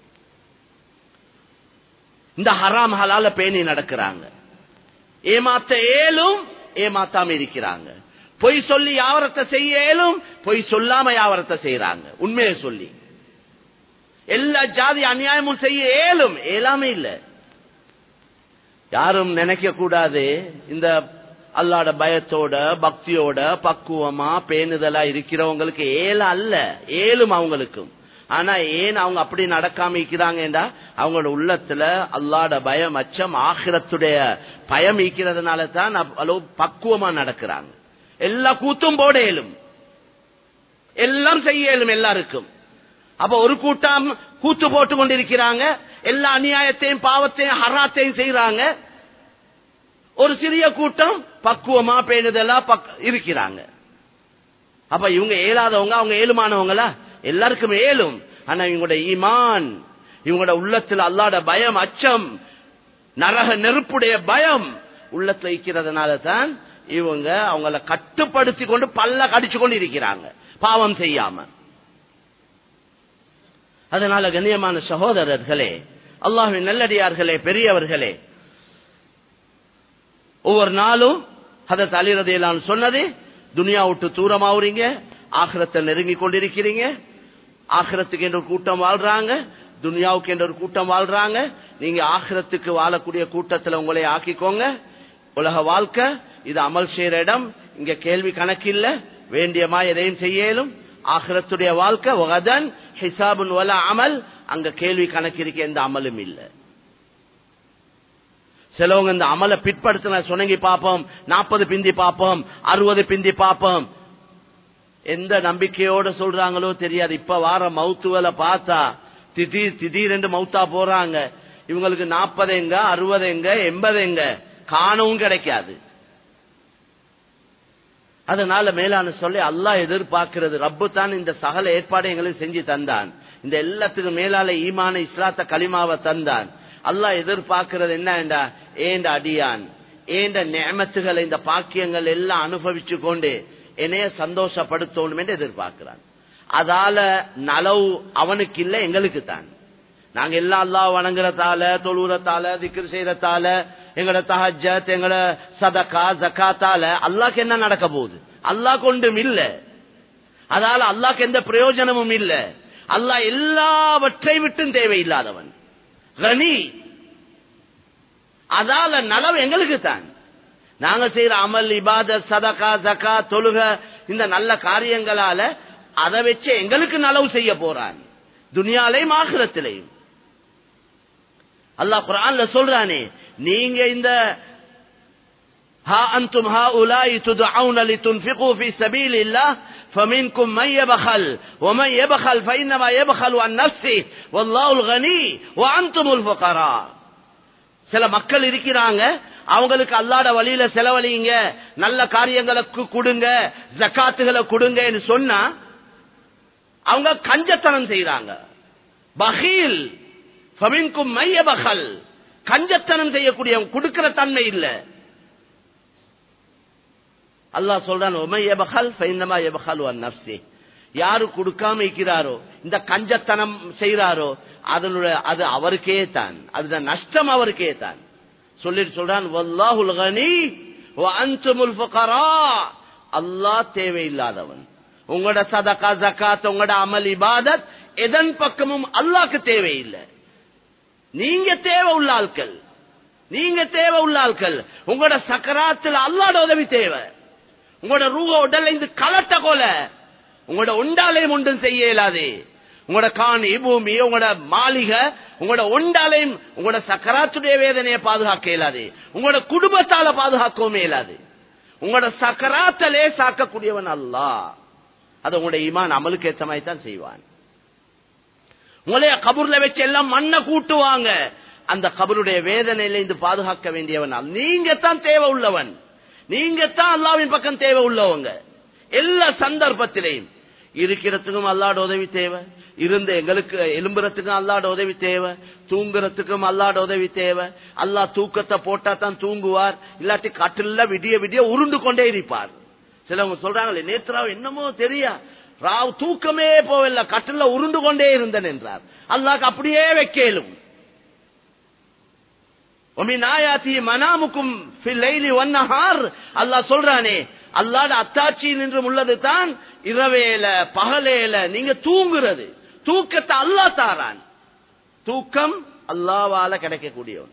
இந்த ஹராம் ஹலால பேணி நடக்கிறாங்க ஏமாத்த ஏலும் ஏமாத்தாம இருக்கிறாங்க பொய் சொல்லி யாவரத்தை செய்ய ஏலும் பொய் சொல்லாம யாவரத்தை செய்யறாங்க உண்மையை சொல்லி எல்லா ஜாதி அநியாயமும் செய்ய ஏலும் ஏலாமே இல்ல யாரும் நினைக்க கூடாது இந்த அல்லாட பயத்தோட பக்தியோட பக்குவமா பேணுதலா இருக்கிறவங்களுக்கு ஏல அல்ல ஏலும் அவங்களுக்கும் ஆனா ஏன் அவங்க அப்படி நடக்காம இருக்கிறாங்கடா அவங்களோட உள்ளத்துல அல்லாட பயம் அச்சம் ஆகிரத்துடைய பயம் இருக்கிறதுனால தான் அளவு பக்குவமா நடக்கிறாங்க எல்லா கூத்தும் போட இயலும் எல்லாம் செய்ய இயலும் எல்லாருக்கும் அப்ப ஒரு கூட்டம் கூத்து போட்டு கொண்டிருக்கிறாங்க எல்லா அநியாயத்தையும் பாவத்தையும் ஹராத்தையும் செய்யறாங்க ஒரு சிறிய கூட்டம் பக்குவமா பேணுதலா இருக்கிறாங்க அப்ப இவங்க ஏழாதவங்க அவங்க ஏழுமானவங்களா எல்லாருக்கும் ஏழும் ஆனா இவங்களோட ஈமான் இவங்களோட உள்ளத்துல அல்லாட பயம் அச்சம் நரக நெருப்புடைய பயம் உள்ளத்துல இருக்கிறதுனால தான் இவங்க அவங்கள கட்டுப்படுத்தி கொண்டு பல்ல கடிச்சு கொண்டு இருக்கிறாங்க பாவம் செய்யாம அதனால கண்ணியமான சகோதரர்களே அல்லாஹின் நல்லடியார்களே பெரியவர்களே ஒவ்வொரு நாளும் ஹதத் அலிரதையிலான் சொன்னது துனியா விட்டு தூரமாவுறீங்க ஆகிரத்தை நெருங்கி கொண்டிருக்கிறீங்க ஆகிரத்துக்கு என்ற ஒரு கூட்டம் வாழ்றாங்க துனியாவுக்கு என்ற ஒரு கூட்டம் வாழ்றாங்க நீங்க ஆகிரத்துக்கு வாழக்கூடிய கூட்டத்தில் உங்களை ஆக்கிக்கோங்க உலக வாழ்க்கை இது அமல் செய்யற இடம் இங்க கேள்வி கணக்கில்ல வேண்டியமா எதையும் செய்யலும் ஆகிரத்துடைய வாழ்க்கை வகதன் ஹிசாபுன் வல அமல் அங்க கேள்வி கணக்கிருக்க எந்த அமலும் இல்லை சிலவங்க இந்த அமலை பிற்படுத்தின சுணங்கி பார்ப்போம் நாற்பது பிந்தி பார்ப்போம் அறுபது பிந்தி பார்ப்போம் எந்த நம்பிக்கையோட சொல்றாங்களோ தெரியாது இப்ப வார மவுத்துவலை பார்த்தா திடீர் திடீரென்று மவுத்தா போறாங்க இவங்களுக்கு நாற்பது எங்க அறுபது எங்க எண்பது எங்க காணவும் கிடைக்காது அதனால மேலான சொல்லி அல்லாஹ் எதிர்பார்க்கிறது ரப்பு தான் இந்த சகல ஏற்பாடு எங்களுக்கு செஞ்சு தந்தான் இந்த எல்லாத்துக்கும் மேலால ஈமான இஸ்லாத்த களிமாவை தந்தான் அல்லாஹ் எதிர்பார்க்கிறது என்னண்டா ஏண்ட அடியான் ஏண்ட நேமத்துகளை இந்த பாக்கியங்கள் எல்லாம் அனுபவிச்சு கொண்டு என்னைய சந்தோஷப்படுத்தணும் என்று எதிர்பார்க்கிறான் அதால நலவு அவனுக்கு இல்ல எங்களுக்கு தான் நாங்க எல்லாம் அல்லாஹ் வணங்குறதால தொழுறத்தால திக்ர் செய்யறதால எங்கட தஹஜத் எங்கட சதக்கா ஜக்காத்தால அல்லாஹ்க்கு என்ன நடக்க போகுது அல்லாஹ் கொண்டும் இல்ல அதால அல்லாஹ்க்கு எந்த பிரயோஜனமும் இல்ல அல்லாஹ் எல்லாவற்றை விட்டும் தேவையில்லாதவன் கனி அதால நலவு எங்களுக்கு தான் நாங்க செய்யற அமல் இபாத சதகா ஜக்கா தொழுக இந்த நல்ல காரியங்களால அதை வச்சு எங்களுக்கு நலவு செய்ய போறான் துனியாலையும் ஆகிரத்திலையும் அல்லாஹ் குரான்ல சொல்றானே நீங்க இந்த ها أنتم هؤلاء تدعون لتنفقوا في سبيل الله فمنكم من يبخل ومن يبخل فإنما يبخل عن نفسه والله الغني وأنتم الفقراء சில மக்கள் இருக்கிறாங்க அவங்களுக்கு அல்லாட வழியில செலவழிங்க நல்ல காரியங்களுக்கு கொடுங்க ஜக்காத்துகளை கொடுங்கன்னு சொன்னா அவங்க கஞ்சத்தனம் செய்யறாங்க பகீல் ஃபமின்கும் மைய பகல் கஞ்சத்தனம் செய்யக்கூடிய கொடுக்கிற தன்மை இல்ல அல்லாஹ் சொல்றான் உமைய பகல் ஃபைனமா எபகல் ஒன் நப்சி யாரு கொடுக்காம இருக்கிறாரோ இந்த கஞ்சத்தனம் செய்யறாரோ அதனுடைய அது அவருக்கே தான் அதுதான் நஷ்டம் அவருக்கே தான் சொல்லிட்டு சொல்றான் வல்லாஹுல் கனி வ அன்துமுல் ஃபுகரா அல்லாஹ் தேவையில்லாதவன் உங்களோட சதகா ஜக்காத் உங்களோட அமல் இபாதத் எதன் பக்கமும் அல்லாஹ்க்கு தேவையில்லை நீங்க தேவை உள்ள ஆட்கள் நீங்க தேவை உள்ள ஆட்கள் உங்களோட சக்கராத்துல அல்லாட உதவி தேவை உங்களோட ரூக உடல்ல இருந்து கலட்ட கொல உங்களோட உண்டாலையும் ஒன்றும் செய்ய இயலாது உங்களோட காணி பூமி உங்களோட மாளிகை உங்களோட ஒண்டாலையும் உங்களோட சக்கராத்துடைய வேதனையை பாதுகாக்க இயலாது உங்களோட குடும்பத்தால பாதுகாக்கவும் இயலாது உங்களோட சக்கராத்தலே சாக்கக்கூடியவன் அல்லா அது உங்களுடைய ஈமான் அமலுக்கு ஏற்ற மாதிரி தான் செய்வான் உங்களைய கபூர்ல வச்சு எல்லாம் மண்ணை கூட்டுவாங்க அந்த கபருடைய வேதனையில இருந்து பாதுகாக்க வேண்டியவன் நீங்க தான் தேவை உள்ளவன் நீங்க தான் அல்லாவின் பக்கம் தேவை உள்ளவங்க எல்லா சந்தர்ப்பத்திலையும் இருக்கிறதுக்கும் அல்லாட உதவி தேவை இருந்து எங்களுக்கு எலும்புறதுக்கும் அல்லாட உதவி தேவை தூங்குறதுக்கும் அல்லாட உதவி தேவை அல்லா தூக்கத்தை போட்டா தான் தூங்குவார் இல்லாட்டி கட்டில விடிய விடிய உருண்டு கொண்டே இருப்பார் சிலவங்க சொல்றாங்களே நேத்ராவ் என்னமோ தெரியா ராவ் தூக்கமே போவில்லை கட்டில உருண்டு கொண்டே இருந்தேன் என்றார் அல்லாக்கு அப்படியே வைக்கலும் மனாமுக்கும் அல்லாஹ் சொல்றானே அல்லாட அத்தாட்சி நின்றும் உள்ளது தான் இரவேல பகலேல நீங்க தூங்குறது தூக்கத்தை அல்லா தாரான் தூக்கம் அல்லாவால கிடைக்கக்கூடியவன்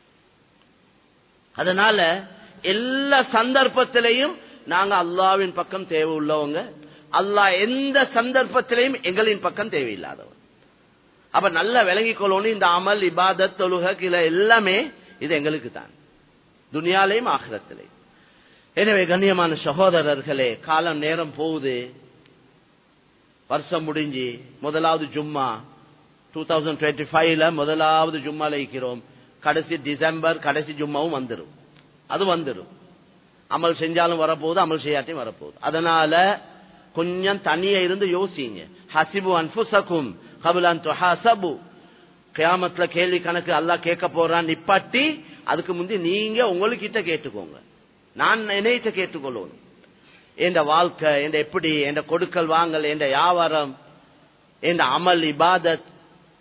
அதனால எல்லா சந்தர்ப்பத்திலையும் நாங்க அல்லாவின் பக்கம் தேவை உள்ளவங்க அல்லாஹ் எந்த சந்தர்ப்பத்திலையும் எங்களின் பக்கம் தேவையில்லாதவன் அப்ப நல்லா விளங்கிக் கொள்ளணும் இந்த அமல் இபாதத் தொழுக கிளை எல்லாமே இது எங்களுக்கு தான் துனியாலையும் ஆகிரத்திலையும் எனவே கண்ணியமான சகோதரர்களே காலம் நேரம் போகுது வருஷம் முடிஞ்சு முதலாவது ஜும்மா டூ தௌசண்ட் டுவெண்ட்டி ஃபைவ்ல முதலாவது ஜும்மால இருக்கிறோம் கடைசி டிசம்பர் கடைசி ஜும்மாவும் வந்துடும் அது வந்துடும் அமல் செஞ்சாலும் வரப்போகுது அமல் செய்யாட்டியும் வரப்போகுது அதனால கொஞ்சம் தனியா இருந்து யோசிங்க ஹசிபு அன்புசக்கும் கபுலான் ஹசபு கியாமத்துல கேள்வி கணக்கு எல்லாம் கேட்க போறான் நிப்பாட்டி அதுக்கு முந்தி நீங்க உங்களுக்கிட்ட கேட்டுக்கோங்க நான் என்னையிட்ட கேட்டுக்கொள்ளணும் என் வாழ்க்கை என் எப்படி என் கொடுக்கல் வாங்கல் என் வியாபாரம் என் அமல் இபாதத்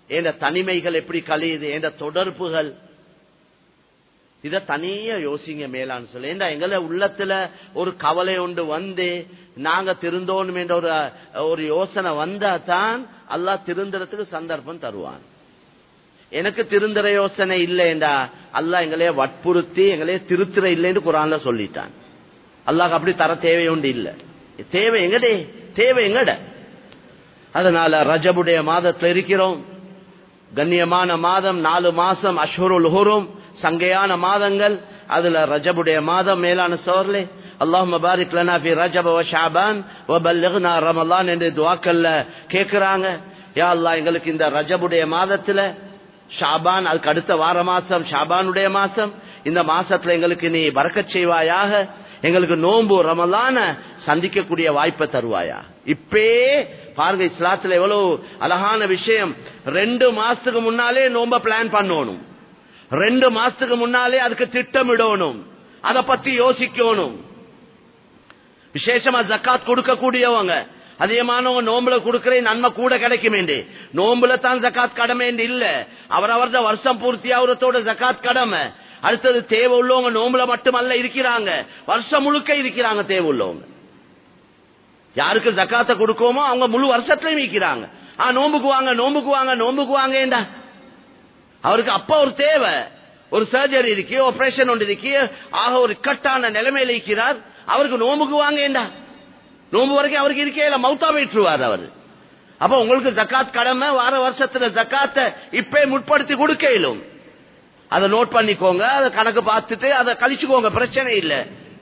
என்ற தனிமைகள் எப்படி கழியுது என்ற தொடர்புகள் இத தனியா யோசிங்க மேலான்னு சொல்லி ஏண்டா எங்களை உள்ளத்துல ஒரு கவலை ஒன்று வந்து நாங்க திருந்தோணும் என்ற ஒரு ஒரு யோசனை வந்தா தான் அல்லாஹ் திருந்துறதுக்கு சந்தர்ப்பம் தருவான் எனக்கு திருந்துற யோசனை இல்லைண்டா அல்லாஹ் எங்களைய வற்புறுத்தி எங்களைய திருத்துற இல்லைன்னு குரான்ல சொல்லிட்டான் அல்லாஹ் அப்படி தர தேவை உண்டு இல்ல தேவை எங்கடே தேவை எங்கட அதனால ரஜபுடைய மாதத்துல இருக்கிறோம் கண்ணியமான மாதம் நாலு மாசம் அஷ்ஹருல் ஹுரும் சங்கையான மாதங்கள் அதுல ரஜபுடைய மாதம் மேலான சோர்லே அல்லாஹ் மபாரிக் லனா ஃபி ரஜப வ ஷாபான் வ பல்லிக்னா ரமலான் என்று துஆக்கல்ல கேக்குறாங்க யா அல்லாஹ் எங்களுக்கு இந்த ரஜபுடைய மாதத்துல ஷாபான் அதுக்கு அடுத்த வார மாசம் ஷாபானுடைய மாசம் இந்த மாசத்துல எங்களுக்கு நீ பறக்கச் செய்வாயாக எங்களுக்கு நோன்பு ரமலான சந்திக்கக்கூடிய வாய்ப்பை தருவாயா இப்பே பாருங்க இஸ்லாத்துல எவ்வளவு அழகான விஷயம் ரெண்டு மாசத்துக்கு முன்னாலே நோம்ப பிளான் பண்ணணும் ரெண்டு மாசத்துக்கு முன்னாலே அதுக்கு திட்டமிடணும் அத பத்தி யோசிக்கணும் விசேஷமா ஜக்காத் கொடுக்கக்கூடியவங்க அதிகமானவங்க நோம்புல கொடுக்கிற நன்மை கூட கிடைக்கும் நோம்புல தான் ஜக்காத் கடமை இல்ல அவரவர்த வருஷம் பூர்த்தி ஆகுறதோட ஜக்காத் கடமை அடுத்தது தேவை உள்ளவங்க நோம்புல மட்டுமல்ல இருக்கிறாங்க வருஷம் முழுக்க இருக்கிறாங்க தேவை உள்ளவங்க யாருக்கு ஜக்காத்த கொடுக்கோமோ அவங்க முழு வருஷத்துலயும் இருக்கிறாங்க ஆ நோம்புக்கு வாங்க நோம்புக்கு வாங்க நோம்புக்கு வாங்க அவருக்கு அப்ப ஒரு தேவை ஒரு சர்ஜரி இருக்கு ஆபரேஷன் ஒன்று இருக்கு ஆக ஒரு கட்டான நிலைமையில இருக்கிறார் அவருக்கு நோம்புக்கு வாங்க நோம்பு வரைக்கும் அவருக்கு இருக்கே இல்ல மௌத்தா போயிட்டுருவார் அவர் அப்ப உங்களுக்கு ஜக்காத் கடமை வார வருஷத்துல ஜக்காத்த இப்பே முற்படுத்தி கொடுக்க இயலும் அதை நோட் பண்ணிக்கோங்க அதை கணக்கு பார்த்துட்டு அதை கழிச்சுக்கோங்க பிரச்சனை இல்லை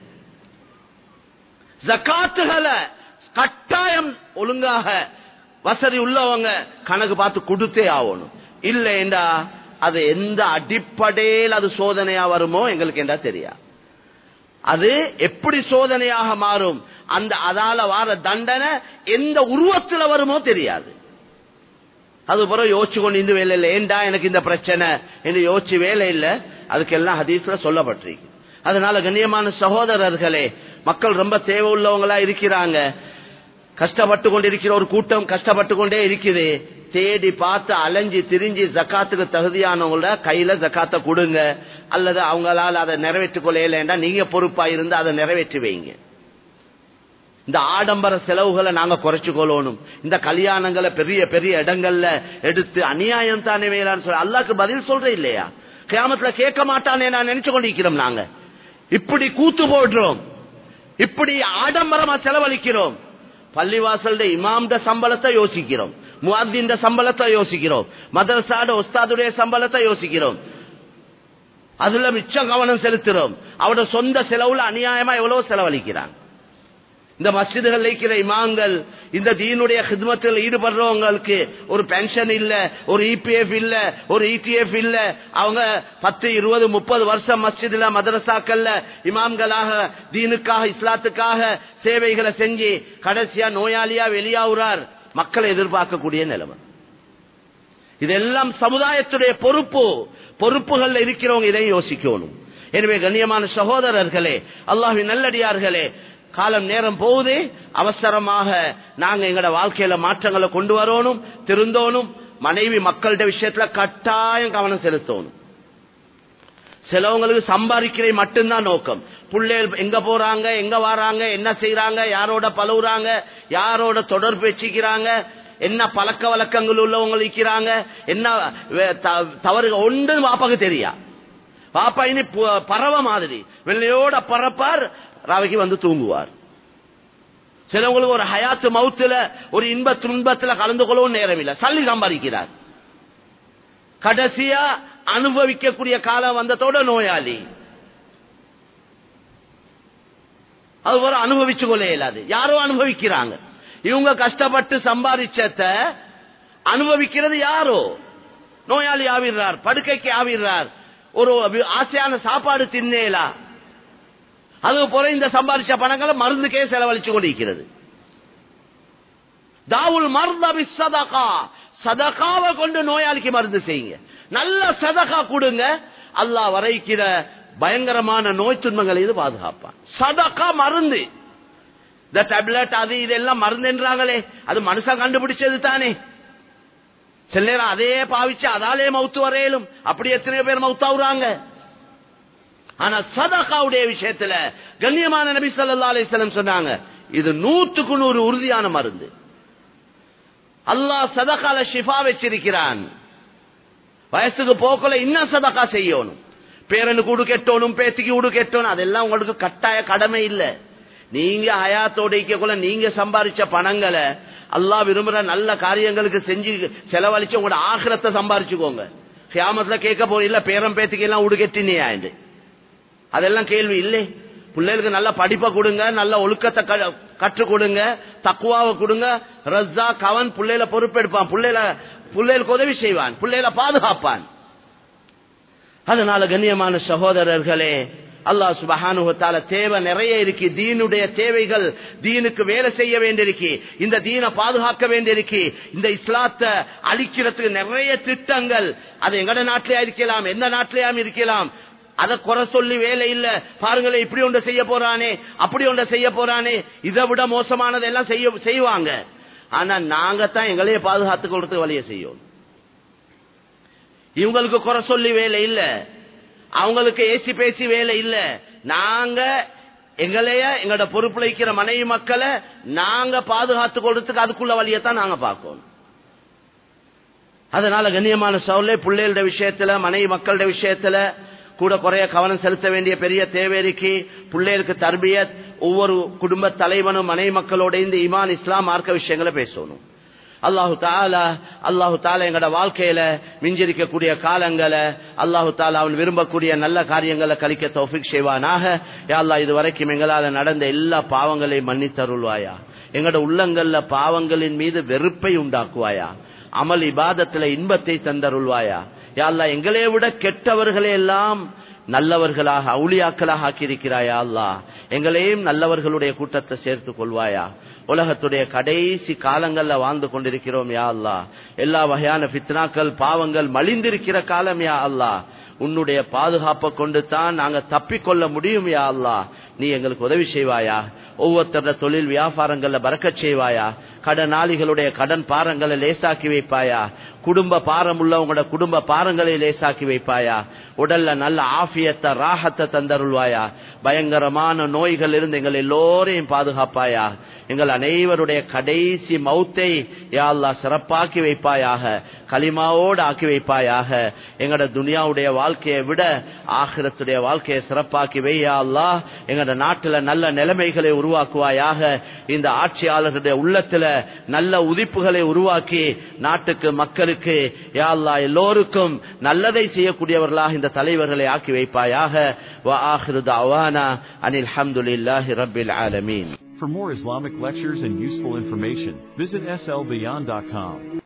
ஜக்காத்துகளை கட்டாயம் ஒழுங்காக வசதி உள்ளவங்க கணக்கு பார்த்து கொடுத்தே ஆகணும் இல்லைண்டா அது எந்த அடிப்படையில் அது சோதனையா வருமோ எங்களுக்கு என்ன தெரியா அது எப்படி சோதனையாக மாறும் அந்த அதால வார தண்டனை எந்த உருவத்தில் வருமோ தெரியாது அது பிறகு யோசிச்சு கொண்டு இந்த வேலை இல்லை ஏண்டா எனக்கு இந்த பிரச்சனை என்று யோசிச்சு வேலை இல்லை அதுக்கெல்லாம் ஹதீஸ்ல சொல்லப்பட்டிருக்கு அதனால கண்ணியமான சகோதரர்களே மக்கள் ரொம்ப தேவை உள்ளவங்களா இருக்கிறாங்க கஷ்டப்பட்டு கொண்டிருக்கிற ஒரு கூட்டம் கஷ்டப்பட்டு கொண்டே இருக்குது தேடி பார்த்து அலைஞ்சி திரிஞ்சு ஜக்காத்துக்கு தகுதியானவங்கள கையில ஜக்காத்த கொடுங்க அல்லது அவங்களால அதை நிறைவேற்றிக் கொள்ளையிலேண்டா நீங்க பொறுப்பா இருந்து அதை நிறைவேற்றி வைங்க இந்த ஆடம்பர செலவுகளை நாங்க குறைச்சு கொள்ளணும் இந்த கல்யாணங்களை பெரிய பெரிய இடங்கள்ல எடுத்து அநியாயம் தானே வேளான்னு சொல்ல அல்லாக்கு பதில் சொல்ற இல்லையா கிராமத்துல கேட்க மாட்டானே நான் நினைச்சு கொண்டிருக்கிறோம் நாங்க இப்படி கூத்து போடுறோம் இப்படி ஆடம்பரமா செலவழிக்கிறோம் பள்ளிவாசல்ட இமாம்ட சம்பளத்தை யோசிக்கிறோம் முவாத்தின் சம்பளத்தை யோசிக்கிறோம் மதரசாட உஸ்தாதுடைய சம்பளத்தை யோசிக்கிறோம் அதுல மிச்சம் கவனம் செலுத்துறோம் அவரோட சொந்த செலவுல அநியாயமா எவ்வளவு செலவழிக்கிறாங்க இந்த மஸ்ஜிதுகள் இருக்கிற இமாங்கள் இந்த தீனுடைய ஹித்மத்தில் ஈடுபடுறவங்களுக்கு ஒரு பென்ஷன் இல்ல ஒரு இபிஎஃப் இல்ல ஒரு இடிஎஃப் இல்ல அவங்க பத்து இருபது முப்பது வருஷம் மஸ்ஜிதுல மதரசாக்கள்ல இமாம்களாக தீனுக்காக இஸ்லாத்துக்காக சேவைகளை செஞ்சு கடைசியா நோயாளியா வெளியாகிறார் மக்களை எதிர்பார்க்கக்கூடிய நிலைமை இதெல்லாம் சமுதாயத்துடைய பொறுப்பு பொறுப்புகள்ல இருக்கிறவங்க இதை யோசிக்கணும் எனவே கண்ணியமான சகோதரர்களே அல்லாஹின் நல்லடியார்களே காலம் நேரம் போகுது அவசரமாக நாங்க எங்கட வாழ்க்கையில மாற்றங்களை கொண்டு வரணும் திருந்தோணும் மனைவி மக்கள்கிட்ட விஷயத்துல கட்டாயம் கவனம் செலுத்தணும் சிலவங்களுக்கு சம்பாதிக்கிற மட்டும்தான் நோக்கம் பிள்ளைகள் எங்க போறாங்க எங்க வராங்க என்ன செய்யறாங்க யாரோட பழகுறாங்க யாரோட தொடர்பு வச்சுக்கிறாங்க என்ன பழக்க வழக்கங்கள் உள்ளவங்க இருக்கிறாங்க என்ன தவறு ஒன்று பாப்பாக்கு தெரியா பாப்பா இனி பறவை மாதிரி வெள்ளையோட பறப்பார் ராவைக்கு வந்து தூங்குவார் சிலவங்களுக்கு ஒரு ஹயாத்து மவுத்துல ஒரு இன்ப துன்பத்துல கலந்து கொள்ளவும் நேரம் இல்லை சல்லி சம்பாதிக்கிறார் கடைசியா அனுபவிக்கக்கூடிய காலம் வந்ததோட நோயாளி அது ஒரு அனுபவிச்சு கொள்ள இயலாது யாரோ அனுபவிக்கிறாங்க இவங்க கஷ்டப்பட்டு சம்பாதிச்சத அனுபவிக்கிறது யாரோ நோயாளி ஆவிடுறார் படுக்கைக்கு ஆவிடுறார் ஒரு ஆசையான சாப்பாடு தின்னேலா அது போல இந்த சம்பாதிச்ச பணங்களை மருந்துக்கே செலவழிச்சு கொண்டிருக்கிறது தாவுல் மருந்தபி சதகா சதகாவை கொண்டு நோயாளிக்கு மருந்து செய்யுங்க நல்ல சதகா கொடுங்க அல்லாஹ் வரைக்கிற பயங்கரமான நோய் துன்பங்களை இது பாதுகாப்பான் சதகா மருந்து இந்த டேப்லெட் அது இதெல்லாம் மருந்து என்றாங்களே அது மனுஷன் கண்டுபிடிச்சது தானே சில நேரம் அதே பாவிச்சு அதாலே மவுத்து வரையிலும் அப்படி எத்தனை பேர் மவுத்தாவுறாங்க ஆனா சதகாவுடைய விஷயத்துல கண்ணியமான நபி ஸல்லல்லாஹு அலைஹி வஸல்லம் சொன்னாங்க இது நூற்றுக்கு நூறு உறுதியான மருந்து அல்லாஹ் சதகால ஷிஃபா வச்சிருக்கிறான் வயசுக்கு போக்கல இன்னும் சதகா செய்யணும் பேரனுக்கு உடு கெட்டணும் பேத்திக்கு உடு கெட்டணும் அதெல்லாம் உங்களுக்கு கட்டாய கடமை இல்லை நீங்க ஹயாத்தோட இருக்கக்குள்ள நீங்க சம்பாதிச்ச பணங்களை அல்லாஹ் விரும்புற நல்ல காரியங்களுக்கு செஞ்சு செலவழிச்சு உங்களோட ஆகிரத்தை சம்பாரிச்சுக்கோங்க கியாமத்துல கேட்க போற இல்ல பேரம் பேத்திக்கு எல்லாம் உடு கெட்டினியா என்று அதெல்லாம் கேள்வி இல்லை பிள்ளைகளுக்கு நல்ல படிப்பை கொடுங்க நல்ல ஒழுக்கத்தை க- கற்றுக் கொடுங்க தக்குவாவை கொடுங்க ரஸ்ஸா கவன் பிள்ளைல பொறுப்பெடுப்பான் பிள்ளைல பிள்ளைகளுக்கு உதவி செய்வான் பிள்ளைகளை பாதுகாப்பான் அதனால கண்ணியமான சகோதரர்களே அல்லாஹ் சுபஹானுவத்தால தேவை நிறைய இருக்கு தீனுடைய தேவைகள் தீனுக்கு வேலை செய்ய வேண்டியிருக்கு இந்த தீனை பாதுகாக்க வேண்டியிருக்கு இந்த இஸ்லாத்தை அழிக்கிறதுக்கு நிறைய திட்டங்கள் அது எங்கட நாட்டிலே இருக்கலாம் எந்த நாட்டிலேயும் இருக்கலாம் அதை குறை சொல்லி வேலை இல்ல பாருங்களேன் இப்படி ஒன்றை செய்ய போறானே அப்படி ஒன்றை செய்ய போறானே இதை விட மோசமானதெல்லாம் செய்ய செய்வாங்க ஆனா நாங்க தான் எங்களையே பாதுகாத்துக் வழியை செய்யும் இவங்களுக்கு குறை சொல்லி வேலை இல்ல அவங்களுக்கு ஏசி பேசி வேலை இல்ல நாங்க எங்களைய எங்களோட பொறுப்புல இருக்கிற மனைவி மக்களை நாங்க பாதுகாத்து கொடுறதுக்கு அதுக்குள்ள வழியத்தான் நாங்க பார்க்கணும் அதனால கண்ணியமான சவுலே பிள்ளைகளோட விஷயத்துல மனைவி மக்களோட விஷயத்துல கூட குறைய கவனம் செலுத்த வேண்டிய பெரிய தேவை இருக்கு பிள்ளைகளுக்கு தர்பியத் ஒவ்வொரு குடும்ப தலைவனும் மனைவி மக்களோட இந்த இமான் இஸ்லாம் மார்க்க விஷயங்களை பேசணும் அல்லாஹு தாலா அல்லாஹு தாலா எங்கட வாழ்க்கையில மிஞ்சிருக்கக்கூடிய காலங்களை அல்லாஹு தாலா அவன் விரும்பக்கூடிய நல்ல காரியங்களை கழிக்க தௌஃபிக் செய்வானாக யா அல்லாஹ் இது வரைக்கும் எங்களால நடந்த எல்லா பாவங்களையும் மன்னித்தருள்வாயா எங்கட உள்ளங்கள்ல பாவங்களின் மீது வெறுப்பை உண்டாக்குவாயா அமல் இபாதத்துல இன்பத்தை தந்தருள்வாயா யா அல்லாஹ் எங்களை விட கெட்டவர்களை எல்லாம் நல்லவர்களாக அவுளியாக்களாக ஆக்கியிருக்கிறாயா அல்லாஹ் எங்களையும் நல்லவர்களுடைய கூட்டத்தை சேர்த்துக் கொள்வாயா உலகத்துடைய கடைசி காலங்கள்ல வாழ்ந்து கொண்டிருக்கிறோம் யா அல்லாஹ் எல்லா வகையான பித்னாக்கள் பாவங்கள் மலிந்திருக்கிற காலம் யா அல்லாஹ் உன்னுடைய பாதுகாப்பை கொண்டு தான் நாங்க தப்பிக்கொள்ள முடியும் யா அல்லாஹ் நீ எங்களுக்கு உதவி செய்வாயா ஒவ்வொருத்தர தொழில் வியாபாரங்கள்ல பறக்கச் செய்வாயா கடனாளிகளுடைய கடன் பாரங்களை லேசாக்கி வைப்பாயா குடும்ப பாரம் உள்ளவங்களோட குடும்ப பாரங்களை லேசாக்கி வைப்பாயா உடல்ல நல்ல ஆபியத்தை ராகத்தை தந்தருள்வாயா பயங்கரமான நோய்கள் இருந்து எங்கள் எல்லோரையும் பாதுகாப்பாயா எங்கள் அனைவருடைய கடைசி மௌத்தை யா அல்லாஹ் சிறப்பாக்கி வைப்பாயாக களிமாவோடு ஆக்கி வைப்பாயாக எங்களோட துனியாவுடைய வாழ்க்கையை விட ஆகிரத்துடைய வாழ்க்கையை சிறப்பாக்கி வையா அல்லாஹ் எங்களோட நாட்டுல நல்ல நிலைமைகளை உருவாக்குவாயாக இந்த ஆட்சியாளர்களுடைய உள்ளத்துல நல்ல உதிப்புகளை உருவாக்கி நாட்டுக்கு மக்களுக்கு யா அல்லாஹ் எல்லோருக்கும் நல்லதை செய்யக்கூடியவர்களாக இந்த தலைவர்களை ஆக்கி வைப்பாயாக வ ஆஹிரு தஅவானா அனில் ஹம்துலில்லாஹி ரப்பில் ஆலமீன் For more Islamic lectures and useful information, visit slbeyond.com.